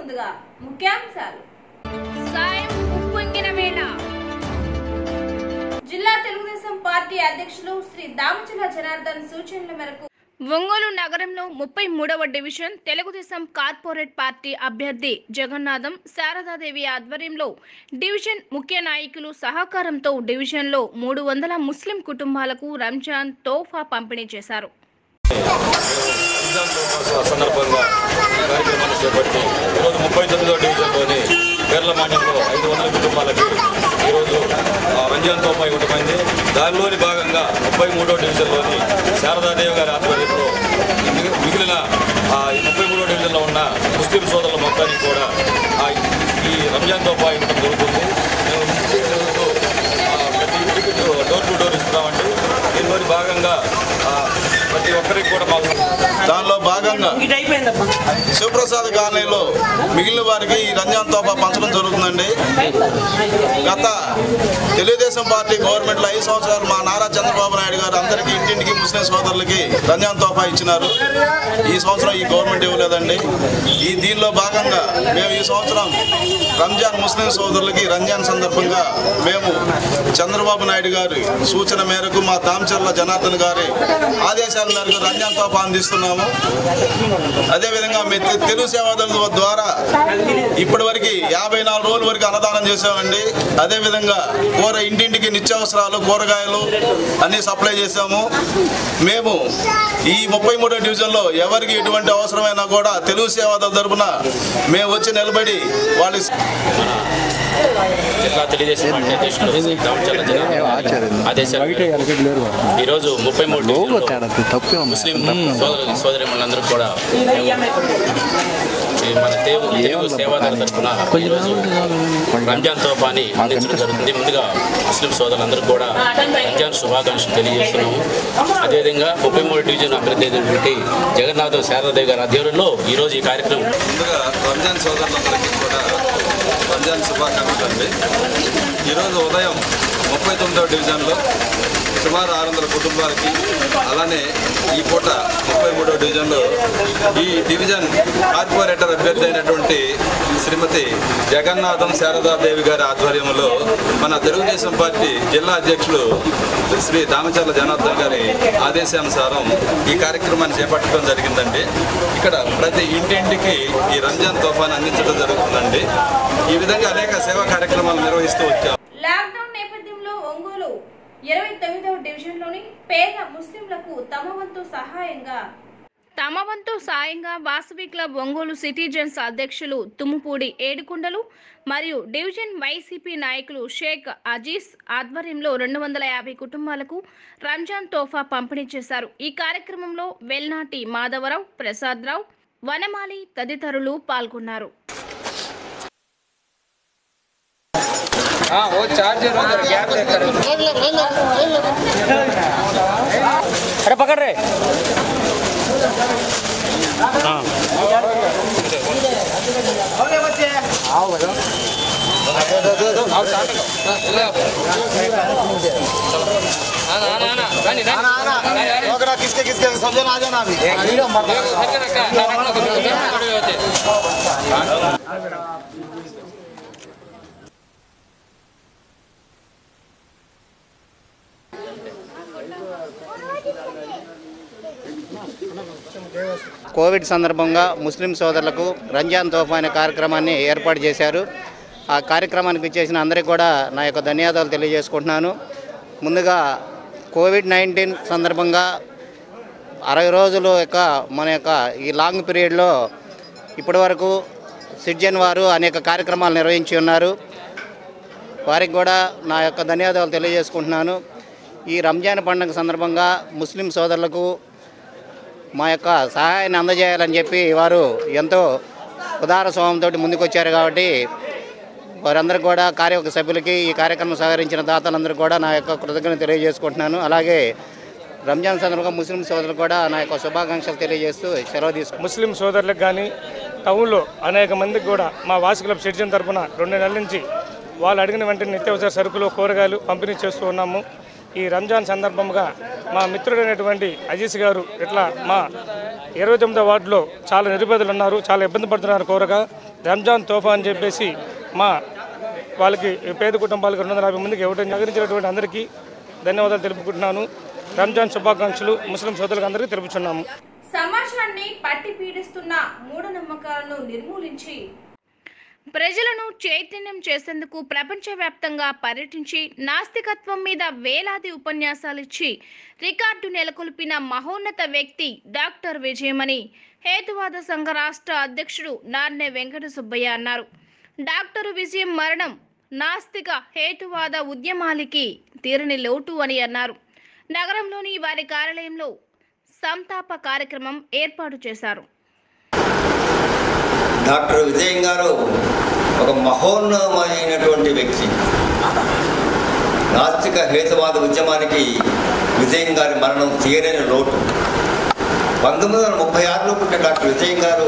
ముందుగా ముఖ్యాంశాలు సాయం ఉప్పొంగిన వేళ జిల్లా తెలుగుదేశం పార్టీ అధ్యక్షులు శ్రీ దామచల జనార్దన్ సూచనల మేరకు ఒంగోలు నగరంలో ముప్పై మూడవ డివిజన్ తెలుగుదేశం కార్పొరేట్ పార్టీ అభ్యర్థి జగన్నాథం శారదాదేవి ఆధ్వర్యంలో డివిజన్ ముఖ్య నాయకులు సహకారంతో డివిజన్లో మూడు వందల ముస్లిం కుటుంబాలకు రంజాన్ తోఫా పంపిణీ చేశారు రంజాన్ తోఫా సందర్భంగా ఈ కార్యక్రమాన్ని చేపట్టి ఈరోజు ముప్పై తొమ్మిదో డివిజన్లోని కేరళ మాన్యంలో ఐదు వందల కుటుంబాలకి ఈరోజు ఆ, రంజాన్ తోఫా ఇవ్వటమైంది దానిలోని భాగంగా ముప్పై మూడో డివిజన్లోని శారదాదేవి గారి ఆధ్వర్యంలో ఈ మిగి- మిగిలిన ఆ, ఈ ముప్పై మూడో డివిజన్లో ఉన్న ముస్లిం సోదరుల మొత్తానికి కూడా ఆ, ఈ రంజాన్ తోఫా ఇవ్వడం జరుగుతుంది మేము ఈరోజు, ఆ, ప్రతి ఇంటికి డోర్ టు డోర్ ఇస్తున్నామండి దీనిలోని భాగంగా ఆ, ప్రతి ఒక్కరికి కూడా మాకు దానిలో భాగంగా శివప్రసాద్ కాలనీలో మిగిలిన వారికి ఈ రంజాన్ తోఫా పంచడం జరుగుతుందండి గత తెలుగుదేశం పార్టీ గవర్నమెంట్లో ఐదు సంవత్సరాలు మా నారా చంద్రబాబు నాయుడు గారు అందరికీ ఇంటింటికి ముస్లిం సోదరులకి రంజాన్ తోఫా ఇచ్చినారు ఈ సంవత్సరం ఈ గవర్నమెంట్ ఇవ్వలేదండి ఈ దీనిలో భాగంగా మేము ఈ సంవత్సరం రంజాన్ ముస్లిం సోదరులకి రంజాన్ సందర్భంగా మేము చంద్రబాబు నాయుడు గారి సూచన మేరకు మా దామచర్ల జనార్దన్ గారి ఆదేశాల మేరకు రంజాన్ తోఫా అందిస్తున్నాము అదేవిధంగా మీ తె- తెలుగు సేవాదళ ద్వారా ఇప్పటి వరకు యాభై నాలుగు రోజుల వరకు అన్నదానం చేసామండి అదేవిధంగా కూర ఇంటింటికి నిత్యావసరాలు కూరగాయలు అన్నీ సప్లై చేశాము మేము ఈ ముప్పై మూడో డివిజన్లో ఎవరికి ఎటువంటి అవసరమైనా కూడా తెలుగు సేవాదళ తరపున మేము వచ్చి నిలబడి వాళ్ళ జిల్లా తెలుగుదేశం పార్టీ అధ్యక్షుడు దామచర్ల జనార్దన్ ఆదేశాల మేరకు ఈరోజు ముప్పై మూడు డివిజన్లో ముస్లిం సోదరు సోదరిమణులందరూ కూడా ఈ మన తెలుగు తెలుగు సేవాదాల తరఫున ఈరోజు రంజాన్ తోఫాని అందించడం జరుగుతుంది ముందుగా ముస్లిం సోదరులందరూ కూడా రంజాన్ శుభాకాంక్షలు తెలియజేస్తున్నాము అదేవిధంగా ముప్పై మూడు డివిజన్ అభ్యర్థి అయినటువంటి జగన్నాథం శారదాదేవి గారి ఆధ్వర్యంలో ఈరోజు ఈ కార్యక్రమం ముందుగా రంజాన్ సోదరులందరికీ కూడా రంజాన్ శుభాకాంక్షలు అండి ఈరోజు ఉదయం ముప్పై తొమ్మిదవ డివిజన్లో సుమారు ఆరు వందల కుటుంబాలకి అలానే ఈ పూట ముప్పై మూడవ డివిజన్లో ఈ డివిజన్ కార్పొరేటర్ అభ్యర్థి అయినటువంటి శ్రీమతి జగన్నాథం శారదాదేవి గారి ఆధ్వర్యంలో మన తెలుగుదేశం పార్టీ జిల్లా అధ్యక్షులు శ్రీ దామచర్ల జనార్దన్ గారి ఆదేశానుసారం ఈ కార్యక్రమాన్ని చేపట్టడం జరిగిందండి ఇక్కడ ప్రతి ఇంటింటికి ఈ రంజాన్ తోఫాను అందించడం జరుగుతుందండి ఈ విధంగా అనేక సేవా కార్యక్రమాలు నిర్వహిస్తూ వచ్చాం లాక్డౌన్ నేపథ్యంలో ఒంగోలు ఇరవై తొమ్మిదవ డివిజన్లోని పేద ముస్లింలకు తమ వంతు సహాయంగా తమ వంతు సాయంగా వాసవి క్లబ్ ఒంగోలు సిటిజన్స్ అధ్యక్షులు తుమ్ముపూడి ఏడుకొండలు మరియు డివిజన్ వైసీపీ నాయకులు షేక్ అజీజ్ ఆధ్వర్యంలో రెండు వందల యాభై కుటుంబాలకు రంజాన్ తోఫా పంపిణీ చేశారు ఈ కార్యక్రమంలో వెల్నాటి మాధవరావు ప్రసాదరావు వనమాలి తదితరులు పాల్గొన్నారు किसके किसके समझना आ जाना अभी కోవిడ్ సందర్భంగా ముస్లిం సోదరులకు రంజాన్ తోఫా అనే కార్యక్రమాన్ని ఏర్పాటు చేశారు ఆ కార్యక్రమానికి ఇచ్చేసిన అందరికీ కూడా నా యొక్క ధన్యవాదాలు తెలియజేసుకుంటున్నాను ముందుగా కోవిడ్ నైన్టీన్ సందర్భంగా అరవై రోజులు యొక్క మన యొక్క ఈ లాంగ్ పీరియడ్లో ఇప్పటివరకు సిటిజన్ వారు అనేక కార్యక్రమాలు నిర్వహించి ఉన్నారు వారికి కూడా నా యొక్క ధన్యవాదాలు తెలియజేసుకుంటున్నాను ఈ రంజాన్ పండుగ సందర్భంగా ముస్లిం సోదరులకు మా యొక్క సహాయాన్ని అందజేయాలని చెప్పి వారు ఎంతో ఉదార స్వభావంతో ముందుకొచ్చారు కాబట్టి వారందరూ కూడా కార్యవర్గ సభ్యులకి ఈ కార్యక్రమం సహకరించిన దాతలందరూ కూడా నా యొక్క కృతజ్ఞత తెలియజేసుకుంటున్నాను అలాగే రంజాన్ సందర్భంగా ముస్లిం సోదరులు కూడా నా యొక్క శుభాకాంక్షలు తెలియజేస్తూ సెలవు తీసుకుంటున్నాను ముస్లిం సోదరులకు కానీ టౌన్లో అనేక మందికి కూడా మా వాసి క్లబ్ సిటిజన్ తరఫున రెండు నెలల నుంచి వాళ్ళు అడిగిన వెంటనే నిత్యావసర సరుకులు కూరగాయలు పంపిణీ చేస్తూ ఉన్నాము ఈ రంజాన్ సందర్భంగా మా మిత్రుడైనటువంటి అజీజ్ గారు ఇట్లా మా ఇరవై తొమ్మిదో వార్డులో చాలా నిరుపేదలు ఉన్నారు చాలా ఇబ్బంది పడుతున్నారు కోరగా రంజాన్ తోఫా అని చెప్పేసి మా వాళ్ళకి పేద కుటుంబాలకు రెండు వందల యాభై మందికి ఇవ్వడం సహకరించినటువంటి అందరికీ ధన్యవాదాలు తెలుపుకుంటున్నాను రంజాన్ శుభాకాంక్షలు ముస్లిం సోదరులకు అందరికీ తెలుపుచున్నాము సమాజాన్ని పట్టి పీడిస్తున్న మూఢనమ్మకాలను నిర్మూలించి ప్రజలను చైతన్యం చేసేందుకు ప్రపంచవ్యాప్తంగా పర్యటించి నాస్తికత్వం మీద వేలాది ఉపన్యాసాలిచ్చి రికార్డు నెలకొల్పిన మహోన్నత వ్యక్తి డాక్టర్ విజయమణి హేతువాద సంఘ రాష్ట్ర అధ్యక్షుడు నార్నె వెంకట సుబ్బయ్య అన్నారు డాక్టర్ విజయం మరణం నాస్తిక హేతువాద ఉద్యమాలకి తీరని లోటు అని అన్నారు నగరంలోని వారి కార్యాలయంలో సంతాప కార్యక్రమం ఏర్పాటు చేశారు డాక్టర్ విజయన్ గారు ఒక మహోన్నతమైనటువంటి వ్యక్తి నాస్తిక హేతువాద ఉద్యమానికి విజయన్ గారి మరణం తీరని లోటు పంతొమ్మిది వందల ముప్పై ఆరులో పుట్టిన డాక్టర్ విజయన్ గారు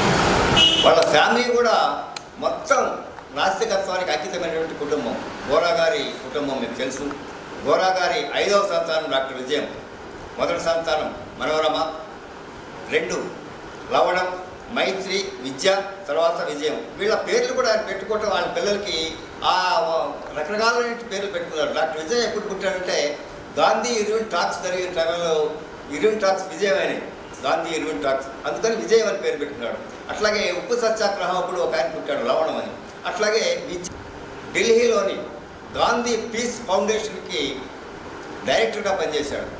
వాళ్ళ ఫ్యామిలీ కూడా మొత్తం నాస్తికత్వానికి అంకితమైనటువంటి కుటుంబం గోరా గారి కుటుంబం మీకు తెలుసు గోరా గారి ఐదవ సంతానం డాక్టర్ విజయం మొదటి సంతానం మనోరమ రెండు లవణం మైత్రి విద్య తర్వాత విజయం వీళ్ళ పేర్లు కూడా ఆయన పెట్టుకోవటం వాళ్ళ పిల్లలకి ఆ రకరకాలైన పేర్లు పెట్టుకున్నారు డాక్టర్ విజయ్ ఎప్పుడు పుట్టాడంటే గాంధీ ఇరవిన్ టాక్స్ జరిగిన టైంలో ఇరవిన్ టాక్స్ విజయం అయినాయి గాంధీ ఇరవిన్ టాక్స్ అందుకని విజయం అని పేరు పెట్టుకున్నాడు అట్లాగే ఉప్పు సత్యాగ్రహం అప్పుడు ఒక ఆయన పుట్టాడు లవణం అని అట్లాగే విద్య ఢిల్లీలోని గాంధీ పీస్ ఫౌండేషన్కి డైరెక్టర్గా పనిచేశాడు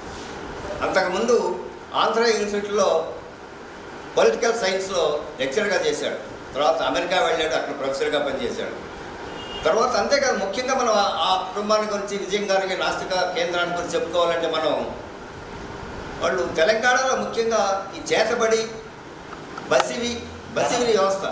అంతకుముందు ఆంధ్ర యూనివర్సిటీలో పొలిటికల్ సైన్స్లో లెక్చర్గా చేశాడు తర్వాత అమెరికా వెళ్ళాడు అక్కడ ప్రొఫెసర్గా పనిచేశాడు తర్వాత అంతేకాదు ముఖ్యంగా మనం ఆ- ఆ కుటుంబాన్ని గురించి విజయం గారికి నాస్తిక కేంద్రాన్ని గురించి చెప్పుకోవాలంటే మనం వాళ్ళు తెలంగాణలో ముఖ్యంగా ఈ చేతబడి బసివి బసివి వ్యవస్థ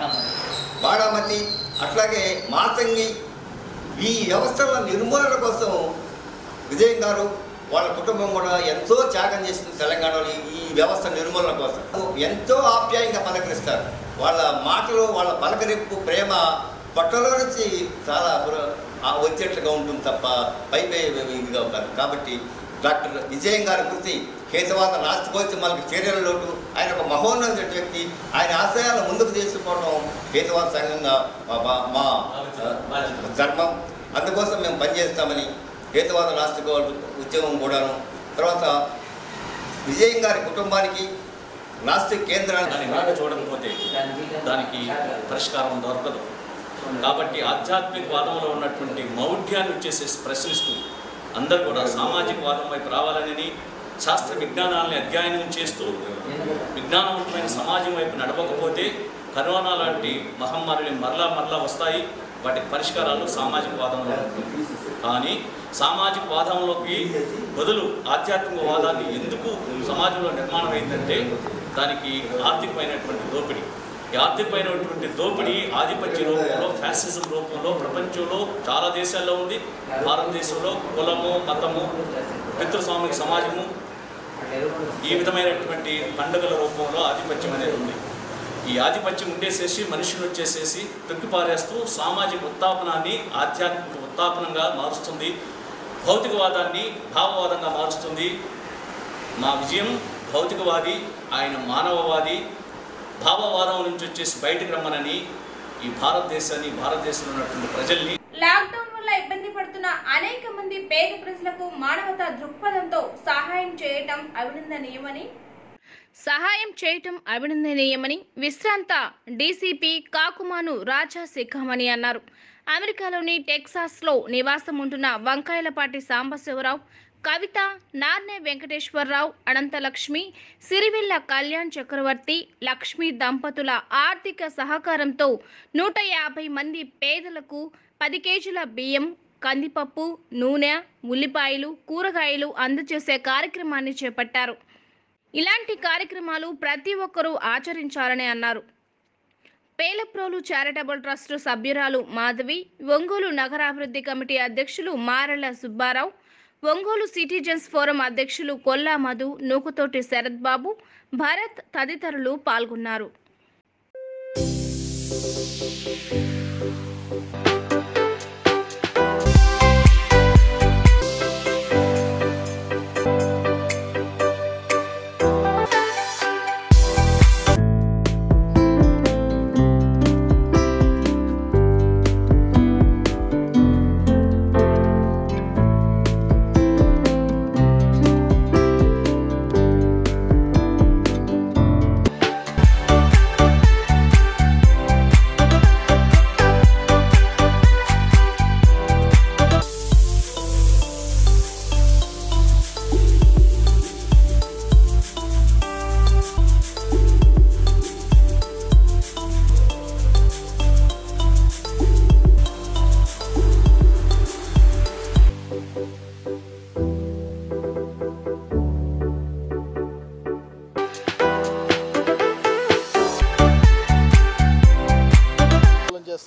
బాడామతి అట్లాగే మాతంగి ఈ వ్యవస్థల నిర్మూలన కోసం విజయ్ గారు వాళ్ళ కుటుంబం కూడా ఎంతో త్యాగం చేసింది తెలంగాణలో ఈ- ఈ వ్యవస్థ నిర్మూలన కోసం ఎంతో ఆప్యాయంగా పలకరిస్తారు వాళ్ళ మాటలు వాళ్ళ పలకరింపు ప్రేమ పట్టలో నుంచి చాలా పుర- ఆ వచ్చేట్లుగా ఉంటుంది తప్ప పై పై ఇదిగా ఉంటారు కాబట్టి డాక్టర్ విజయం గారి గురించి హేతువాద నాస్తికోద్యమాలకు చర్యల లోటు ఆయన ఒక మహోన్నత వ్యక్తి ఆయన ఆశయాలను ముందుకు తీసుకుపోవడం హేతువాద సంఘంగా మా- మా- మా ఆ, ధర్మం అందుకోసం మేము పనిచేస్తామని హేతువాద నాస్తిక ఉద్యమం కూడాను తర్వాత విజయం గారి కుటుంబానికి నాస్తిక కేంద్రాన్ని దాన్ని వెనక చూడకపోతే దానికి పరిష్కారం దొరకదు కాబట్టి ఆధ్యాత్మిక వాదంలో ఉన్నటువంటి మౌఢ్యాన్ని వచ్చేసేసి ప్రశ్నిస్తూ అందరూ కూడా సామాజిక వాదం వైపు రావాలని శాస్త్ర విజ్ఞానాలని అధ్యయనం చేస్తూ విజ్ఞానవంతమైన సమాజం వైపు నడవకపోతే కరోనా లాంటి మహమ్మారులు మరలా మరలా వస్తాయి వాటికి పరిష్కారాలు సామాజిక వాదంలో ఉంటుంది కానీ సామాజిక వాదంలోకి బదులు ఆధ్యాత్మిక వాదాన్ని ఎందుకు సమాజంలో నిర్మాణం అయిందంటే దానికి ఆర్థికమైనటువంటి దోపిడీ ఈ ఆర్థికమైనటువంటి దోపిడీ ఆధిపత్య రూపంలో ఫ్యాసిజం రూపంలో ప్రపంచంలో చాలా దేశాల్లో ఉంది భారతదేశంలో కులము మతము పితృస్వామిక సమాజము ఈ విధమైనటువంటి పండుగల రూపంలో ఆధిపత్యం అనేది ఉంది ఈ ఆధిపత్యం ఉండేసేసి మనుషులు వచ్చేసేసి తొక్కిపారేస్తూ సామాజిక ఉత్తాపనాన్ని ఆధ్యాత్మిక ఉత్తాపనంగా మారుస్తుంది భౌతికవాదాన్ని భావవాదంగా మారుస్తుంది మా విజయం భౌతికవాది ఆయన మానవవాది భావవాదం నుంచి వచ్చేసి బయటకు రమ్మనని ఈ భారతదేశాన్ని భారతదేశంలో ఉన్నటువంటి ప్రజల్ని లాక్డౌన్ వల్ల ఇబ్బంది పడుతున్న అనేక మంది పేద ప్రజలకు మానవతా దృక్పథంతో సహాయం చేయటం అభినందనీయమని సహాయం చేయటం అభినందనీయమని విశ్రాంత డీసీపీ కాకుమాను రాజా శిఖామణి అన్నారు అమెరికాలోని టెక్సాస్లో నివాసం ఉంటున్న వంకాయలపాటి సాంబశివరావు కవిత నార్నే వెంకటేశ్వరరావు అనంతలక్ష్మి సిరివెల్ల కళ్యాణ్ చక్రవర్తి లక్ష్మి దంపతుల ఆర్థిక సహకారంతో నూట యాభై మంది పేదలకు పది కేజీల బియ్యం కందిపప్పు నూనె ఉల్లిపాయలు కూరగాయలు అందజేసే కార్యక్రమాన్ని చేపట్టారు ఇలాంటి కార్యక్రమాలు ప్రతి ఒక్కరూ ఆచరించాలని అన్నారు పేలప్రోలు చారిటబుల్ ట్రస్ట్ సభ్యురాలు మాధవి ఒంగోలు నగరాభివృద్ధి కమిటీ అధ్యక్షులు మారెళ్ల సుబ్బారావు ఒంగోలు సిటిజన్స్ ఫోరం అధ్యక్షులు కొల్లా మధు నూకుతోటి శరత్ బాబు భరత్ తదితరులు పాల్గొన్నారు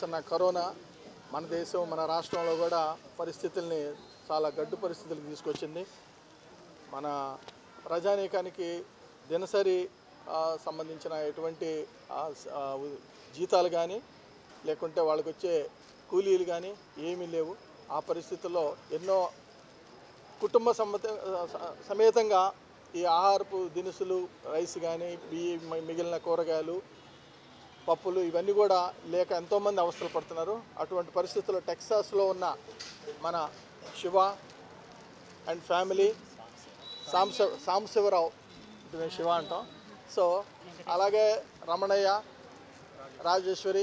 వస్తున్న కరోనా మన దేశం మన రాష్ట్రంలో కూడా పరిస్థితుల్ని చాలా గడ్డు పరిస్థితులకు తీసుకొచ్చింది మన ప్రజానీకానికి దినసరి ఆ, సంబంధించిన ఎటువంటి ఆ, స- ఆ, ఉ- జీతాలు కానీ లేకుంటే వాళ్ళకి వచ్చే కూలీలు కానీ ఏమీ లేవు ఆ పరిస్థితుల్లో ఎన్నో కుటుంబ సమ్మత స- సమేతంగా ఈ ఆహారపు దినుసులు రైస్ కానీ బియ్యం మి- మిగిలిన కూరగాయలు పప్పులు ఇవన్నీ కూడా లేక ఎంతోమంది అవస్థలు పడుతున్నారు అటువంటి పరిస్థితుల్లో టెక్సాస్లో ఉన్న మన శివ అండ్ ఫ్యామిలీ సాంశ సాంశివరావు ఇది మేము శివ అంటాం సో అలాగే రమణయ్య రాజేశ్వరి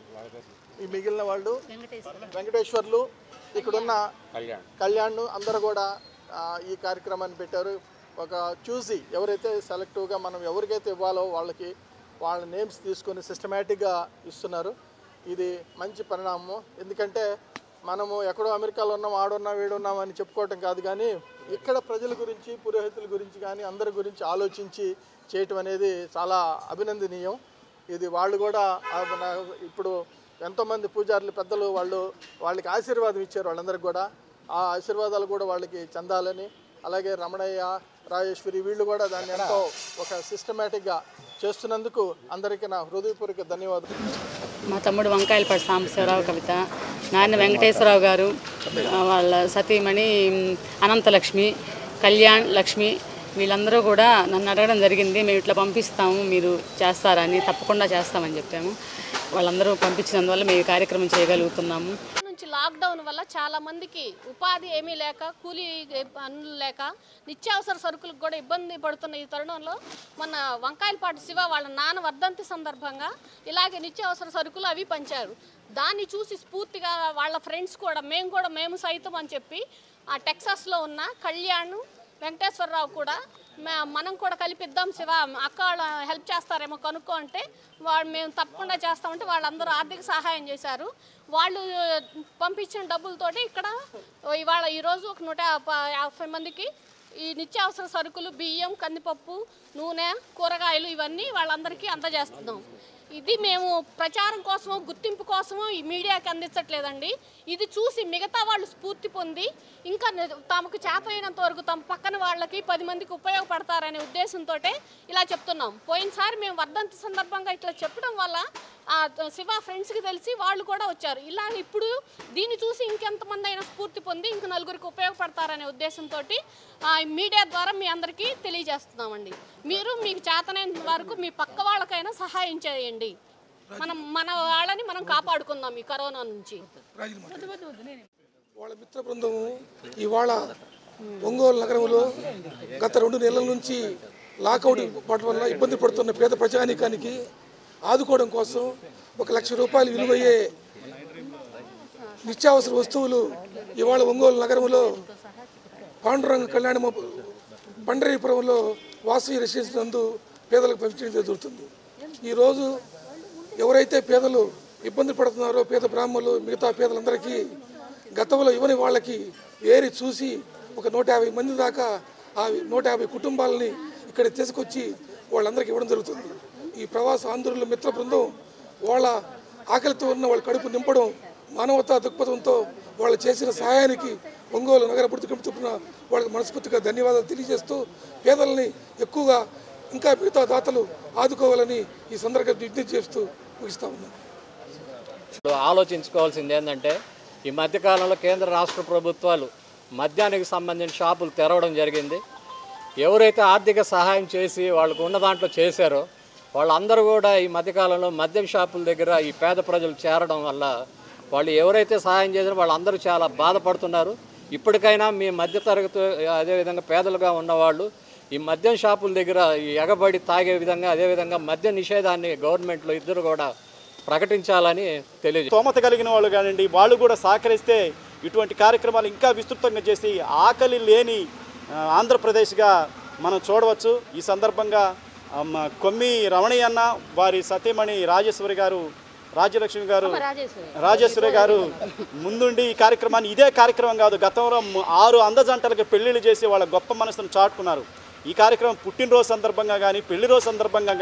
ఈ మిగిలిన వాళ్ళు వెంకటేశ్వర్లు ఇక్కడున్న కళ్యాణ్ అందరూ కూడా ఆ, ఈ కార్యక్రమాన్ని పెట్టారు ఒక చూసి ఎవరైతే సెలెక్టివ్గా మనం ఎవరికైతే ఇవ్వాలో వాళ్ళకి వాళ్ళ నేమ్స్ తీసుకొని సిస్టమేటిక్గా ఇస్తున్నారు ఇది మంచి పరిణామం ఎందుకంటే మనము ఎక్కడో అమెరికాలో ఉన్నాం ఆడున్నాం వీడున్నాం అని చెప్పుకోవటం కాదు కానీ ఇక్కడ ప్రజల గురించి పురోహితుల గురించి కానీ అందరి గురించి ఆలోచించి చేయటం అనేది చాలా అభినందనీయం ఇది వాళ్ళు కూడా ఆ మన ఇప్పుడు ఎంతోమంది పూజారులు పెద్దలు వాళ్ళు వాళ్ళకి ఆశీర్వాదం ఇచ్చారు వాళ్ళందరికీ కూడా ఆ ఆశీర్వాదాలు కూడా వాళ్ళకి చెందాలని అలాగే రమణయ్య రాజేశ్వరి వీళ్ళు కూడా దాన్ని ఎంతో ఒక సిస్టమేటిక్గా చేస్తున్నందుకు అందరికీ నా హృదయపూర్వక ధన్యవాదాలు మా తమ్ముడు వంకాయలపాటి సాంబశివరావు కవిత నాన్న వెంకటేశ్వరరావు గారు ఆ, వాళ్ళ సతీమణి మ్, అనంతలక్ష్మి కళ్యాణ్ లక్ష్మి వీళ్ళందరూ కూడా నన్ను అడగడం జరిగింది మేము ఇట్లా పంపిస్తాము మీరు చేస్తారని తప్పకుండా చేస్తామని చెప్పాము వాళ్ళందరూ పంపించినందువల్ల మేము ఈ కార్యక్రమం చేయగలుగుతున్నాము నుంచి లాక్డౌన్ వల్ల చాలా మందికి ఉపాధి ఏమీ లేక కూలీ పనులు లేక నిత్యావసర సరుకులకు కూడా ఇబ్బంది పడుతున్న ఈ తరుణంలో మన వంకాయలపాటి శివ వాళ్ళ నాన్న వర్ధంతి సందర్భంగా ఇలాగే నిత్యావసర సరుకులు అవి పంచారు దాన్ని చూసి స్ఫూర్తిగా వాళ్ళ ఫ్రెండ్స్ కూడా మేము కూడా మేము సైతం అని చెప్పి ఆ టెక్సాస్లో ఉన్న కళ్యాణ్ వెంకటేశ్వరరావు కూడా మ- మనం కూడా కలిపిద్దాం శివ అక్క వాళ్ళ హెల్ప్ చేస్తారేమో కనుక్కో అంటే వాళ్ళు మేము తప్పకుండా చేస్తామంటే వాళ్ళందరూ ఆర్థిక సహాయం చేశారు వాళ్ళు ఆ, పంపించిన డబ్బులతోటి ఇక్కడ ఇవాళ ఈరోజు ఒక నూట యాభై యాభై మందికి ఈ నిత్యావసర సరుకులు బియ్యం కందిపప్పు నూనె కూరగాయలు ఇవన్నీ వాళ్ళందరికీ అందజేస్తున్నాం ఇది మేము ప్రచారం కోసమో గుర్తింపు కోసమో ఈ మీడియాకి అందించట్లేదండి ఇది చూసి మిగతా వాళ్ళు స్ఫూర్తి పొంది ఇంకా ని- తమకు చేతనైనంత వరకు తమ పక్కన వాళ్ళకి పది మందికి ఉపయోగపడతారనే ఉద్దేశంతో ఇలా చెప్తున్నాం పోయినసారి మేము వర్ధంతి సందర్భంగా ఇట్లా చెప్పడం వల్ల ఆ శివ ఫ్రెండ్స్కి తెలిసి వాళ్ళు కూడా వచ్చారు ఇలా ఇప్పుడు దీన్ని చూసి ఇంకెంతమంది అయినా స్ఫూర్తి పొంది ఇంక నలుగురికి ఉపయోగపడతారనే ఉద్దేశంతో మీడియా ద్వారా మీ అందరికీ తెలియజేస్తున్నామండి మీరు మీకు చేతనైన వరకు మీ పక్క వాళ్ళకైనా సహాయం చేయండి మనం మన వాళ్ళని మనం కాపాడుకుందాం ఈ కరోనా నుంచి వాళ్ళ మిత్ర బృందము ఇవాళ ఒంగోలు నగరంలో గత రెండు నెలల నుంచి లాకౌట్ పడటం వల్ల ఇబ్బంది పడుతున్న పేద ప్రజానీకానికి ఆదుకోవడం కోసం ఒక లక్ష రూపాయలు విలువయ్యే నిత్యావసర వస్తువులు ఇవాళ ఒంగోలు నగరంలో పాండురంగ కళ్యాణ పండరీపురంలో వాసవి రెసిడెన్స్ నందు పేదలకు పంపించడం జరుగుతుంది ఈరోజు ఎవరైతే పేదలు ఇబ్బంది పడుతున్నారో పేద బ్రాహ్మణులు మిగతా పేదలందరికీ గతంలో ఇవ్వని వాళ్ళకి ఏరి చూసి ఒక నూట యాభై మంది దాకా ఆ నూట యాభై కుటుంబాలని ఇక్కడ తీసుకొచ్చి వాళ్ళందరికీ ఇవ్వడం జరుగుతుంది ఈ ప్రవాస ఆంధ్రుల మిత్ర బృందం వాళ్ళ ఆకలితో ఉన్న వాళ్ళ కడుపు నింపడం మానవతా దృక్పథంతో వాళ్ళు చేసిన సహాయానికి ఒంగోలు నగర అభివృద్ధి కమిటీ తరపున వాళ్ళకి మనస్ఫూర్తిగా ధన్యవాదాలు తెలియజేస్తూ పేదలని ఎక్కువగా ఇంకా మిగతా దాతలు ఆదుకోవాలని ఈ సందర్భంగా విజ్ఞప్తి చేస్తూ ముగిస్తా ఉన్నాను ఇప్పుడు ఆలోచించుకోవాల్సింది ఏంటంటే ఈ మధ్యకాలంలో కేంద్ర రాష్ట్ర ప్రభుత్వాలు మద్యానికి సంబంధించిన షాపులు తెరవడం జరిగింది ఎవరైతే ఆర్థిక సహాయం చేసి వాళ్ళకు ఉన్న దాంట్లో చేశారో వాళ్ళందరూ కూడా ఈ మధ్యకాలంలో మద్యం షాపుల దగ్గర ఈ పేద ప్రజలు చేరడం వల్ల వాళ్ళు ఎవరైతే సహాయం చేశారో వాళ్ళందరూ చాలా బాధపడుతున్నారు ఇప్పటికైనా మీ మధ్యతరగతి అదేవిధంగా పేదలుగా ఉన్నవాళ్ళు ఈ మద్యం షాపుల దగ్గర ఈ ఎగబడి తాగే విధంగా అదేవిధంగా మద్య నిషేధాన్ని గవర్నమెంట్లో ఇద్దరు కూడా ప్రకటించాలని తెలియజే స్తోమత కలిగిన వాళ్ళు కానివ్వండి వాళ్ళు కూడా సహకరిస్తే ఇటువంటి కార్యక్రమాలు ఇంకా విస్తృతంగా చేసి ఆకలి లేని ఆ, ఆంధ్రప్రదేశ్గా మనం చూడవచ్చు ఈ సందర్భంగా ఆ, మ- కొమ్మి రమణయ్య అన్న వారి సతీమణి రాజేశ్వరి గారు రాజ్యలక్ష్మి గారు రాజేశ్వరి గారు ముందుండి ఈ కార్యక్రమాన్ని ఇదే కార్యక్రమం కాదు గతంలో ము- ఆరు అందజంటలకు పెళ్లిళ్ళు చేసి వాళ్ళ గొప్ప మనసును చాటుకున్నారు ఈ కార్యక్రమం పుట్టినరోజు సందర్భంగా కానీ పెళ్లి రోజు సందర్భంగా కానీ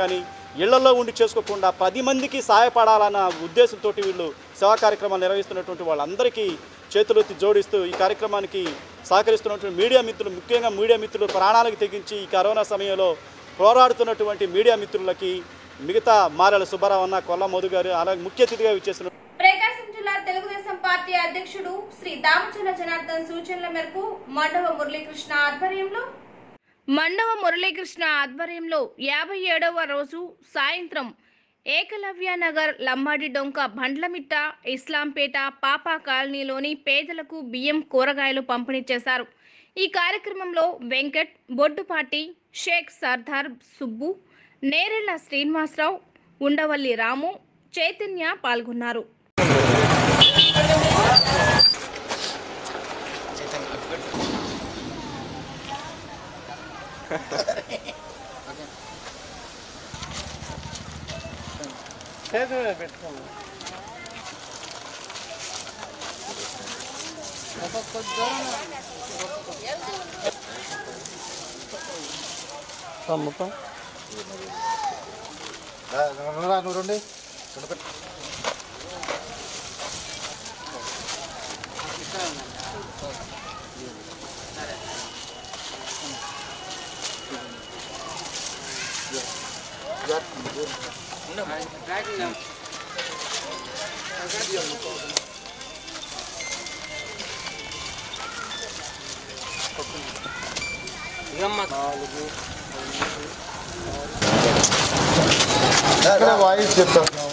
ఇళ్లలో ఉండి చేసుకోకుండా పది మందికి సహాయపడాలన్న ఉద్దేశంతో వీళ్ళు సేవా కార్యక్రమాలు నిర్వహిస్తున్నటువంటి వాళ్ళందరికీ చేతులెత్తి జోడిస్తూ ఈ కార్యక్రమానికి సహకరిస్తున్నటువంటి మీడియా మిత్రులు ముఖ్యంగా మీడియా మిత్రులు ప్రాణాలకు తెగించి ఈ కరోనా సమయంలో పోరాడుతున్నటువంటి మీడియా మిత్రులకి మిగతా మారెల సుబ్బారావు అన్న కొల్ల మధు గారు అలాగే ముఖ్య అతిథిగా విచ్చేస్తున్న ప్రకాశం జిల్లా తెలుగుదేశం పార్టీ అధ్యక్షుడు శ్రీ దామచల జనార్దన్ సూచనల మేరకు మండవ మురళీకృష్ణ ఆధ్వర్యంలో మండవ మురళీకృష్ణ ఆధ్వర్యంలో యాభై ఏడవ రోజు సాయంత్రం ఏకలవ్య నగర్ లంబాడి డొంక బండ్లమిట్ట ఇస్లాంపేట పాపా కాలనీలోని పేదలకు బియ్యం కూరగాయలు పంపిణీ చేశారు ఈ కార్యక్రమంలో వెంకట్ బొడ్డుపాటి షేక్ సర్దార్ సుబ్బు నేరెళ్ల శ్రీనివాసరావు ఉండవల్లి రాము చైతన్య పాల్గొన్నారు మొత్తం నువ్వు రండి ఇక్కడ వాయిస్ చెప్తాను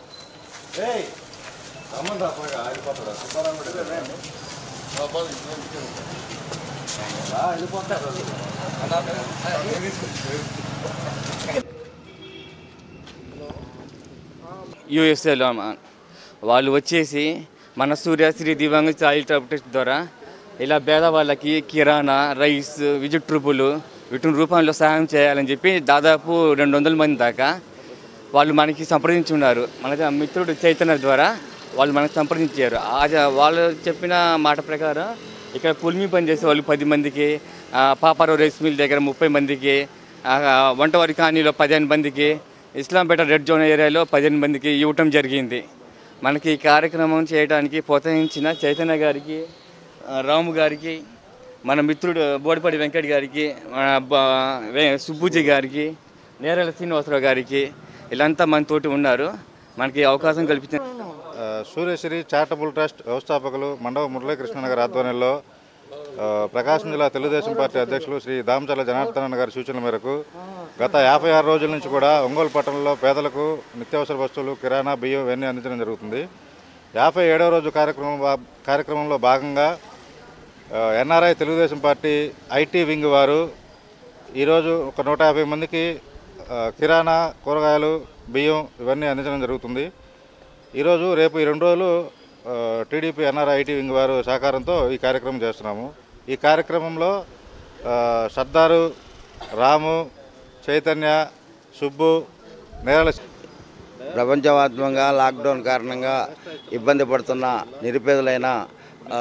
యూఎస్ఏలో వాళ్ళు వచ్చేసి మన సూర్యశ్రీ దివ్యాంగ చాయిల్డ్ ట్రస్ట్ ద్వారా ఇలా పేదవాళ్ళకి కిరాణా రైస్ విద్యుత్ ట్రూపులు వీటి రూపంలో సహాయం చేయాలని చెప్పి దాదాపు రెండు వందల మంది దాకా వాళ్ళు మనకి సంప్రదించి ఉన్నారు మన మిత్రుడు చైతన్య ద్వారా వాళ్ళు మనకు సంప్రదించారు ఆ జ- వాళ్ళు చెప్పిన మాట ప్రకారం ఇక్కడ పులిమి పని చేసే వాళ్ళు పది మందికి ఆ, పాపారావు రైస్ మిల్ దగ్గర ముప్పై మందికి ఆ, వంటవారి కాలనీలో పదిహేను మందికి ఇస్లాంపేట రెడ్ జోన్ ఏరియాలో పదిహేను మందికి ఇవ్వటం జరిగింది మనకి ఈ కార్యక్రమం చేయడానికి ప్రోత్సహించిన చైతన్య గారికి ఆ, రాము గారికి మన మిత్రుడు బోడిపడి వెంకట్ గారికి మన బ- వే- సుబ్బుజీ గారికి నేరేల శ్రీనివాసరావు గారికి వీళ్ళంతా మనతోటి ఉన్నారు మనకి అవకాశం కల్పించిన ఆ, సూర్యశ్రీ చారిటబుల్ ట్రస్ట్ వ్యవస్థాపకులు మండవ మురళీకృష్ణ గారి ఆధ్వర్యంలో ఆ, ప్రకాశం జిల్లా తెలుగుదేశం పార్టీ అధ్యక్షులు శ్రీ దామచల్ల జనార్దన్ గారి సూచనల మేరకు గత యాభై ఆరు రోజుల నుంచి కూడా ఒంగోలు పట్టణంలో పేదలకు నిత్యావసర వస్తువులు కిరాణా బియ్యం ఇవన్నీ అందించడం జరుగుతుంది యాభై ఏడవ రోజు కార్యక్రమం భా- కార్యక్రమంలో భాగంగా NRI Telugu Desam party IT wing వారు ఈరోజు ఒక నూట యాభై మందికి ఆ, కిరాణా కూరగాయలు బియ్యం ఇవన్నీ అందించడం జరుగుతుంది ఈరోజు రేపు ఈ రెండు రోజులు ఆ, టీడీపీ ఎన్ఆర్ఐ ఐటీ వింగ్ వారు సహకారంతో ఈ కార్యక్రమం చేస్తున్నాము ఈ కార్యక్రమంలో ఆ, సర్దారు రాము చైతన్య సుబ్బు నేరల ప్రపంచవ్యాప్తంగా లాక్డౌన్ కారణంగా ఇబ్బంది పడుతున్న నిరుపేదలైన ఆ,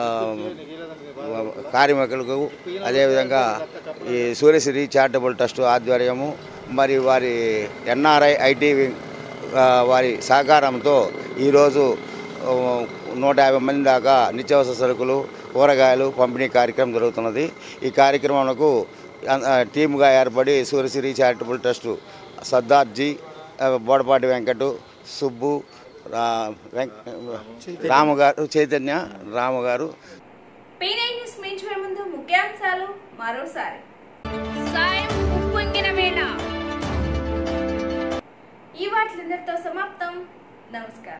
కార్మికులకు అదేవిధంగా ఈ సూర్యశ్రీ చారిటబుల్ ట్రస్ట్ ఆధ్వర్యము మరి వారి ఎన్ఆర్ఐ ఐటీ వింగ్, ఆ, వారి సహకారంతో ఈరోజు ఆ, నూట యాభై మంది దాకా నిత్యావసర సరుకులు కూరగాయలు పంపిణీ కార్యక్రమం జరుగుతున్నది ఈ కార్యక్రమంకు ఆ, టీముగా ఏర్పడి సూర్యశ్రీ చారిటబుల్ ట్రస్ట్ సర్దార్జీ ఆ, బోడపాటి వెంకటు సుబ్బు రా- వెంక- రాము గారు చైతన్య రాము గారు పీనై న్యూస్ మించే ముందు ముఖ్యాంశాలు మరోసారి సాయం ఉప్పొంగిన వేళ ఈ వాటిలందరితో సమాప్తం నమస్కారం